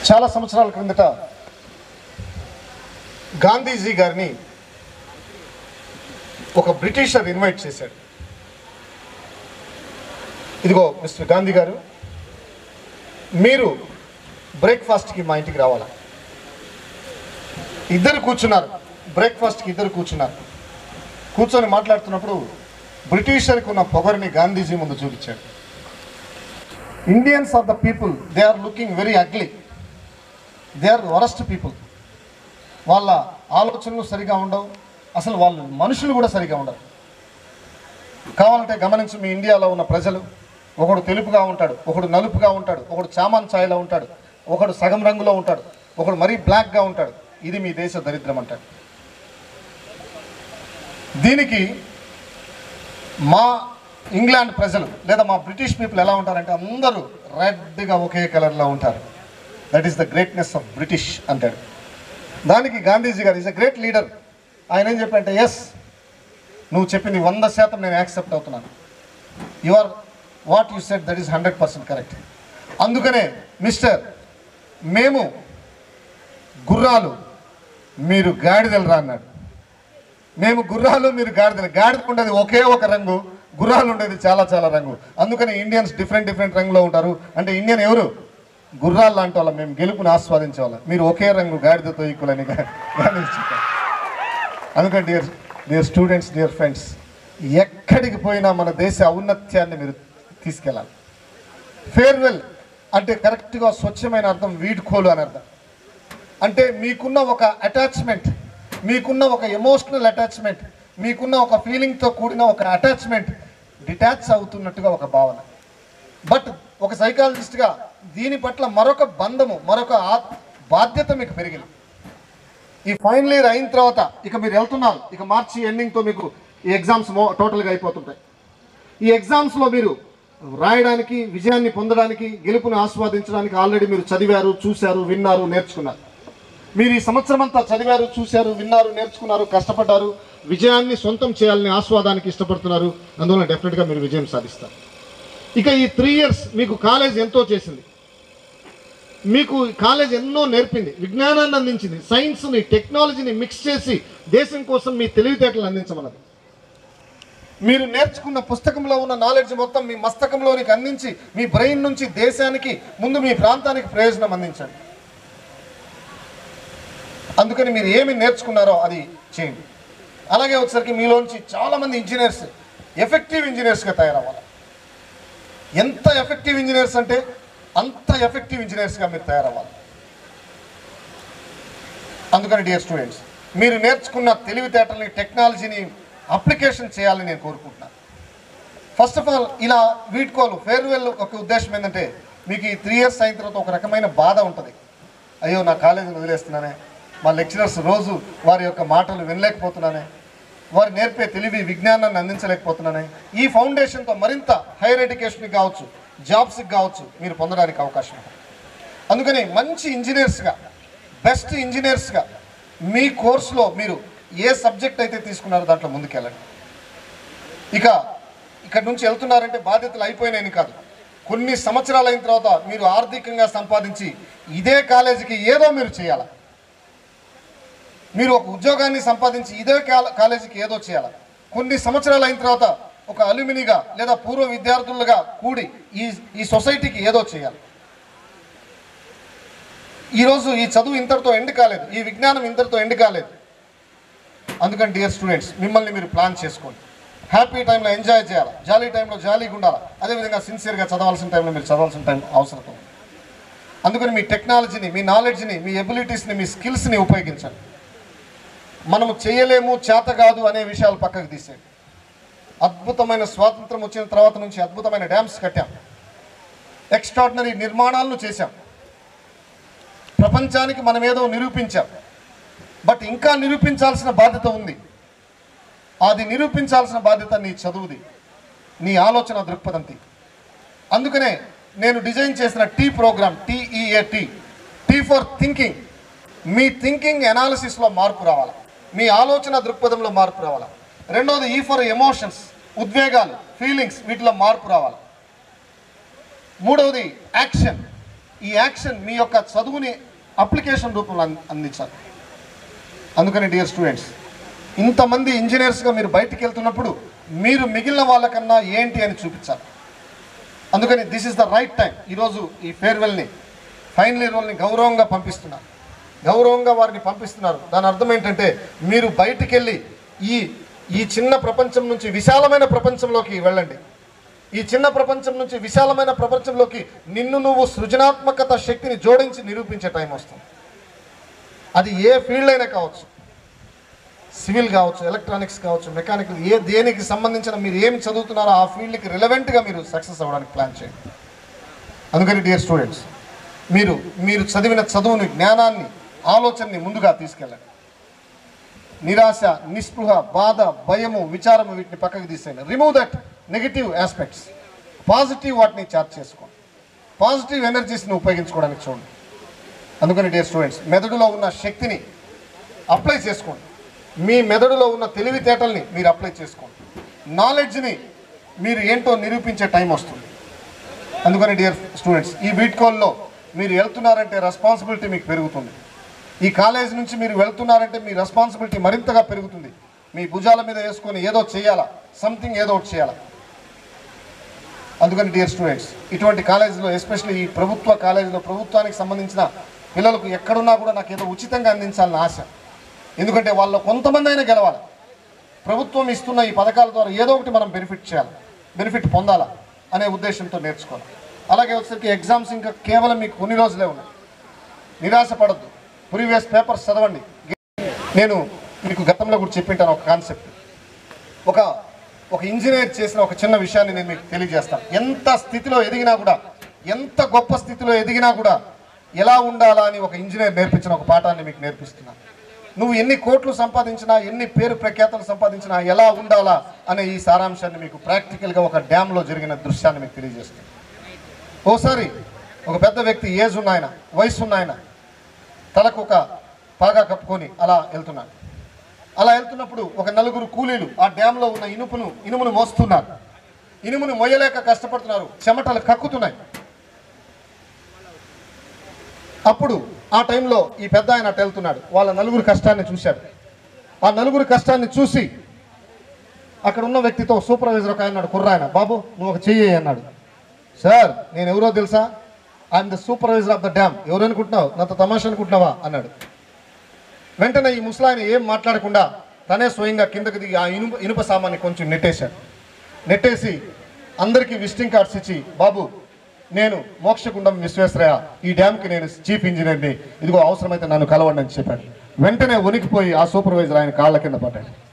చాలా సంవత్సరాల క్రిందట గాంధీజీ గారిని ఒక బ్రిటిషర్ ఇన్వైట్ చేశాడు ఇదిగో మిస్టర్ గాంధీ గారు మీరు బ్రేక్ఫాస్ట్కి మా ఇంటికి రావాలా ఇద్దరు కూర్చున్నారు బ్రేక్ఫాస్ట్కి ఇద్దరు కూర్చున్నారు కూర్చొని మాట్లాడుతున్నప్పుడు బ్రిటిషర్కి ఉన్న పొగరిని గాంధీజీ ముందు చూపించాడు Indians are the people they are looking very ugly they are worst people వాళ్ళ ఆలోచనలు సరిగా ఉండవు అసలు వాళ్ళు మనుషులు కూడా సరిగా ఉండరు కావాలంటే గమనించి మీ ఇండియాలో ఉన్న ప్రజలు ఒకడు తెలుపుగా ఉంటాడు ఒకడు నలుపుగా ఉంటాడు ఒకడు చామాన్ ఛాయలో ఉంటాడు ఒకడు సగం రంగులో ఉంటాడు ఒకడు మరీ బ్లాక్గా ఉంటాడు ఇది మీ దేశ దరిద్రం అంటాడు దీనికి మా ఇంగ్లాండ్ ప్రజలు లేదా మా బ్రిటిష్ పీపుల్ ఎలా ఉంటారంటే అందరూ రెడ్గా ఒకే కలర్లో ఉంటారు that is the greatness of British అంటాడు దానికి గాంధీజీ గారు ఈజ్ అ గ్రేట్ లీడర్ ఆయన ఏం చెప్పంటే ఎస్ నువ్వు చెప్పింది వంద శాతం నేను యాక్సెప్ట్ అవుతున్నాను you are what you said that is hundred percent correct అందుకనే మిస్టర్ మేము గుర్రాలు మీరు గాడిదలు రా అన్నాడు మేము గుర్రాలు మీరు గాడిదలు గాడిద ఉండేది ఒకే ఒక రంగు గుర్రాలు ఉండేది చాలా చాలా రంగు అందుకని ఇండియన్స్ డిఫరెంట్ డిఫరెంట్ రంగులో ఉంటారు అంటే ఇండియన్ ఎవరు గుర్రాలు లాంటి వాళ్ళం మేము గెలుపుని ఆస్వాదించే వాళ్ళం మీరు ఒకే రంగు గాడిదతో ఈక్వల్ అని గా- గాంధీజీ చెప్పారు అందుకని dear dear students dear friends ఎక్కడికి పోయినా మన దేశ ఔన్నత్యాన్ని మీరు తీసుకెళ్ళాలి ఫేర్వెల్ అంటే కరెక్ట్గా స్వచ్ఛమైన అర్థం వీడ్కోలు అని అర్థం అంటే మీకున్న ఒక అటాచ్మెంట్ మీకున్న ఒక ఎమోషనల్ అటాచ్మెంట్ మీకున్న ఒక ఫీలింగ్తో కూడిన ఒక అటాచ్మెంట్ డిటాచ్ అవుతున్నట్టుగా ఒక భావన బట్ ఒక సైకాలజిస్ట్గా దీని పట్ల మరొక బంధము మరొక ఆ- బాధ్యత మీకు పెరిగింది ఈ ఫైనల్ ఇయర్ అయిన తర్వాత ఇక మీరు వెళ్తున్నారు ఇక మార్చి ఎండింగ్తో మీకు ఈ ఎగ్జామ్స్ మో టోటల్గా అయిపోతుంటాయి ఈ ఎగ్జామ్స్లో మీరు రాయడానికి విజయాన్ని పొందడానికి గెలుపుని ఆస్వాదించడానికి ఆల్రెడీ మీరు చదివారు చూశారు విన్నారు నేర్చుకున్నారు మీరు ఈ సంవత్సరం అంతా చదివారు చూశారు విన్నారు నేర్చుకున్నారు కష్టపడ్డారు విజయాన్ని సొంతం చేయాలని ఆస్వాదానికి ఇష్టపడుతున్నారు అందువల్ల డెఫినెట్గా మీరు విజయం సాధిస్తారు ఇక ఈ త్రీ ఇయర్స్ మీకు కాలేజ్ ఎంతో చేసింది మీకు కాలేజ్ ఎన్నో నేర్పింది విజ్ఞానాన్ని అందించింది సైన్స్ని టెక్నాలజీని మిక్స్ చేసి దేశం కోసం మీ తెలివితేటలు అందించమన్నది మీరు నేర్చుకున్న పుస్తకంలో ఉన్న నాలెడ్జ్ మొత్తం మీ మస్తకంలోనికి అందించి మీ బ్రెయిన్ నుంచి దేశానికి ముందు మీ ప్రాంతానికి ప్రయోజనం అందించండి అందుకని మీరు ఏమి నేర్చుకున్నారో అది చేయండి అలాగే వచ్చేసరికి మీలోంచి చాలామంది ఇంజనీర్స్ ఎఫెక్టివ్ ఇంజనీర్స్గా తయారవ్వాలి ఎంత ఎఫెక్టివ్ ఇంజనీర్స్ అంటే అంత ఎఫెక్టివ్ ఇంజనీర్స్గా మీరు తయారవ్వాలి అందుకని డియర్ స్టూడెంట్స్ మీరు నేర్చుకున్న తెలివితేటల్ని టెక్నాలజీని అప్లికేషన్ చేయాలని నేను కోరుకుంటున్నాను ఫస్ట్ ఆఫ్ ఆల్ ఇలా వీడ్కోలు ఫేర్వెల్ ఒక ఉద్దేశం ఏంటంటే మీకు ఈ త్రీ ఇయర్స్ అయిన తర్వాత ఒక రకమైన బాధ ఉంటుంది అయ్యో నా కాలేజీని వదిలేస్తున్నానే మా లెక్చరర్స్ రోజు వారి యొక్క మాటలు వినలేకపోతున్నానే వారు నేర్పే తెలివి విజ్ఞానాన్ని అందించలేకపోతున్నానే ఈ ఫౌండేషన్తో మరింత హైయర్ ఎడ్యుకేషన్కి కావచ్చు జాబ్స్కి కావచ్చు మీరు పొందడానికి అవకాశం ఉంది అందుకని మంచి ఇంజనీర్స్గా బెస్ట్ ఇంజనీర్స్గా మీ కోర్సులో మీరు ఏ సబ్జెక్ట్ అయితే తీసుకున్నారో దాంట్లో ముందుకెళ్ళండి ఇక ఇక్కడ నుంచి వెళ్తున్నారంటే బాధ్యతలు అయిపోయినాయని కాదు కొన్ని సంవత్సరాలు అయిన తర్వాత మీరు ఆర్థికంగా సంపాదించి ఇదే కాలేజీకి ఏదో మీరు చేయాలి మీరు ఒక ఉద్యోగాన్ని సంపాదించి ఇదే కాల- కాలేజీకి ఏదో చేయాలి కొన్ని సంవత్సరాలు అయిన తర్వాత ఒక అలుమినిగా లేదా పూర్వ విద్యార్థులుగా కూడి ఈ ఈ సొసైటీకి ఏదో చేయాలి ఈరోజు ఈ చదువు ఇంతటితో ఎండ్ కాలేదు ఈ విజ్ఞానం ఇంతటితో ఎండ్ కాలేదు అందుకని డియర్ స్టూడెంట్స్ మిమ్మల్ని మీరు ప్లాన్ చేసుకోండి హ్యాపీ టైంలో ఎంజాయ్ చేయాలి జాలీ టైంలో జాలీగా ఉండాలి అదేవిధంగా సిన్సియర్గా చదవాల్సిన టైంలో మీరు చదవాల్సిన టైం అవసరం ఉంది అందుకని మీ టెక్నాలజీని మీ నాలెడ్జ్ని మీ ఎబిలిటీస్ని మీ స్కిల్స్ని ఉపయోగించండి మనము చేయలేము చేత కాదు అనే విషయాలు పక్కకు తీసేయండి అద్భుతమైన స్వాతంత్రం వచ్చిన తర్వాత నుంచి అద్భుతమైన డ్యామ్స్ కట్టాం ఎక్స్ట్రాడినరీ నిర్మాణాలను చేశాం ప్రపంచానికి మనం ఏదో నిరూపించాం బట్ ఇంకా నిరూపించాల్సిన బాధ్యత ఉంది అది నిరూపించాల్సిన బాధ్యత నీ చదువుది నీ ఆలోచన దృక్పథంతి అందుకనే నేను డిజైన్ చేసిన T program T E A T T for thinking మీ థింకింగ్ ఎనాలిసిస్లో మార్పు రావాలి మీ ఆలోచన దృక్పథంలో మార్పు రావాలి రెండోది ఈ ఫర్ ఎమోషన్స్ ఉద్వేగాలు ఫీలింగ్స్ వీటిలో మార్పు రావాలి మూడవది యాక్షన్ ఈ యాక్షన్ మీ యొక్క చదువుని అప్లికేషన్ రూపంలో అంది- అందించాలి అందుకని డియర్ స్టూడెంట్స్ ఇంతమంది ఇంజనీర్స్గా మీరు బయటికి వెళ్తున్నప్పుడు మీరు మిగిలిన వాళ్ళకన్నా ఏంటి అని చూపించాలి అందుకని this is the right time ఈరోజు ఈ ఫేర్వెల్ని ఫైనల్ ఇయర్ వాళ్ళని గౌరవంగా పంపిస్తున్నారు గౌరవంగా వారిని పంపిస్తున్నారు దాని అర్థం ఏంటంటే మీరు బయటికి వెళ్ళి ఈ ఈ చిన్న ప్రపంచం నుంచి విశాలమైన ప్రపంచంలోకి వెళ్ళండి ఈ చిన్న ప్రపంచం నుంచి విశాలమైన ప్రపంచంలోకి నిన్ను నువ్వు సృజనాత్మకత శక్తిని జోడించి నిరూపించే టైం వస్తుంది అది ఏ ఫీల్డ్ అయినా కావచ్చు సివిల్ కావచ్చు ఎలక్ట్రానిక్స్ కావచ్చు మెకానికల్ ఏ దేనికి సంబంధించిన మీరు ఏమి చదువుతున్నారో ఆ ఫీల్డ్కి రిలవెంట్గా మీరు సక్సెస్ అవ్వడానికి ప్లాన్ చేయండి అందుకని డియర్ స్టూడెంట్స్ మీరు మీరు చదివిన చదువుని జ్ఞానాన్ని ఆలోచనని ముందుగా తీసుకెళ్ళండి నిరాశ నిస్పృహ బాధ భయము విచారము వీటిని పక్కకు తీసేయండి remove that negative aspects positive వాటిని చార్జ్ చేసుకోండి పాజిటివ్ ఎనర్జీస్ని ఉపయోగించుకోవడానికి చూడండి అందుకని డియర్ స్టూడెంట్స్ మెదడులో ఉన్న శక్తిని అప్లై చేసుకోండి మీ మెదడులో ఉన్న తెలివితేటల్ని మీరు అప్లై చేసుకోండి నాలెడ్జ్ని మీరు ఏంటో నిరూపించే టైం వస్తుంది అందుకని డియర్ స్టూడెంట్స్ ఈ వీడ్కోల్లో మీరు వెళ్తున్నారంటే రెస్పాన్సిబిలిటీ మీకు పెరుగుతుంది ఈ కాలేజ్ నుంచి మీరు వెళ్తున్నారంటే మీ రెస్పాన్సిబిలిటీ మరింతగా పెరుగుతుంది మీ భుజాల మీద వేసుకొని ఏదో చేయాలా సంథింగ్ ఏదో ఒకటి చేయాలా అందుకని డియర్ స్టూడెంట్స్ ఇటువంటి కాలేజీలో ఎస్పెషల్లీ ఈ ప్రభుత్వ కాలేజీలో ప్రభుత్వానికి సంబంధించిన పిల్లలకు ఎక్కడున్నా కూడా నాకు ఏదో ఉచితంగా అందించాలని ఆశ ఎందుకంటే వాళ్ళ కొంతమంది అయినా గెలవాలి ప్రభుత్వం ఇస్తున్న ఈ పథకాల ద్వారా ఏదో ఒకటి మనం బెనిఫిట్ చేయాలి బెనిఫిట్ పొందాలా అనే ఉద్దేశంతో నేర్చుకోవాలి అలాగే వచ్చేసరికి ఎగ్జామ్స్ ఇంకా కేవలం మీకు కొన్ని రోజులే ఉన్నాయి నిరాశపడద్దు ప్రీవియస్ పేపర్స్ చదవండి నేను మీకు గతంలో కూడా చెప్పింటాను ఒక కాన్సెప్ట్ ఒక ఒక ఇంజనీర్ చేసిన ఒక చిన్న విషయాన్ని నేను మీకు తెలియజేస్తాను ఎంత స్థితిలో ఎదిగినా కూడా ఎంత గొప్ప స్థితిలో ఎదిగినా కూడా ఎలా ఉండాలా అని ఒక ఇంజనీర్ నేర్పించిన ఒక పాఠాన్ని మీకు నేర్పిస్తున్నాను నువ్వు ఎన్ని కోట్లు సంపాదించినా ఎన్ని పేరు ప్రఖ్యాతలు సంపాదించినా ఎలా ఉండాలా అనే ఈ సారాంశాన్ని మీకు ప్రాక్టికల్గా ఒక డ్యామ్లో జరిగిన దృశ్యాన్ని మీకు తెలియజేస్తాను ఓసారి ఒక పెద్ద వ్యక్తి ఏజ్ ఉన్న ఆయన వయసు ఉన్న ఆయన తలకు ఒక పాగా కప్పుకొని అలా వెళ్తున్నాడు అలా వెళ్తున్నప్పుడు ఒక నలుగురు కూలీలు ఆ డ్యాంలో ఉన్న ఇనుపును ఇనుమును మోస్తున్నారు ఇనుమును మొయ్యలేక కష్టపడుతున్నారు చెమటలు కక్కుతున్నాయి అప్పుడు ఆ టైంలో ఈ పెద్ద ఆయన అటు వెళ్తున్నాడు వాళ్ళ నలుగురు కష్టాన్ని చూశాడు ఆ నలుగురు కష్టాన్ని చూసి అక్కడ ఉన్న వ్యక్తితో సూపర్వైజర్ ఒక ఆయన అన్నాడు కుర్రాయన బాబు నువ్వు ఒక చెయ్యి అన్నాడు సార్ నేను ఎవరో తెలుసా I'm the supervisor of the dam ఎవరు అనుకుంటున్నావు నాతో తమాషా అనుకుంటున్నావా అన్నాడు వెంటనే ఈ ముసలాయన ఏం మాట్లాడకుండా తనే స్వయంగా కిందకి దిగి ఆ ఇనుప ఇనుప సామాన్ని కొంచెం నెట్టేశాడు నెట్టేసి అందరికీ విజిటింగ్ కార్డ్స్ ఇచ్చి బాబు నేను మోక్షగుండం విశ్వేశ్వరయ్య ఈ డ్యామ్కి నేను చీఫ్ ఇంజనీర్ని ఇదిగో అవసరమైతే నన్ను కలవండి అని చెప్పాడు వెంటనే ఉనికిపోయి ఆ సూపర్వైజర్ ఆయన కాళ్ళ కింద పడ్డాడు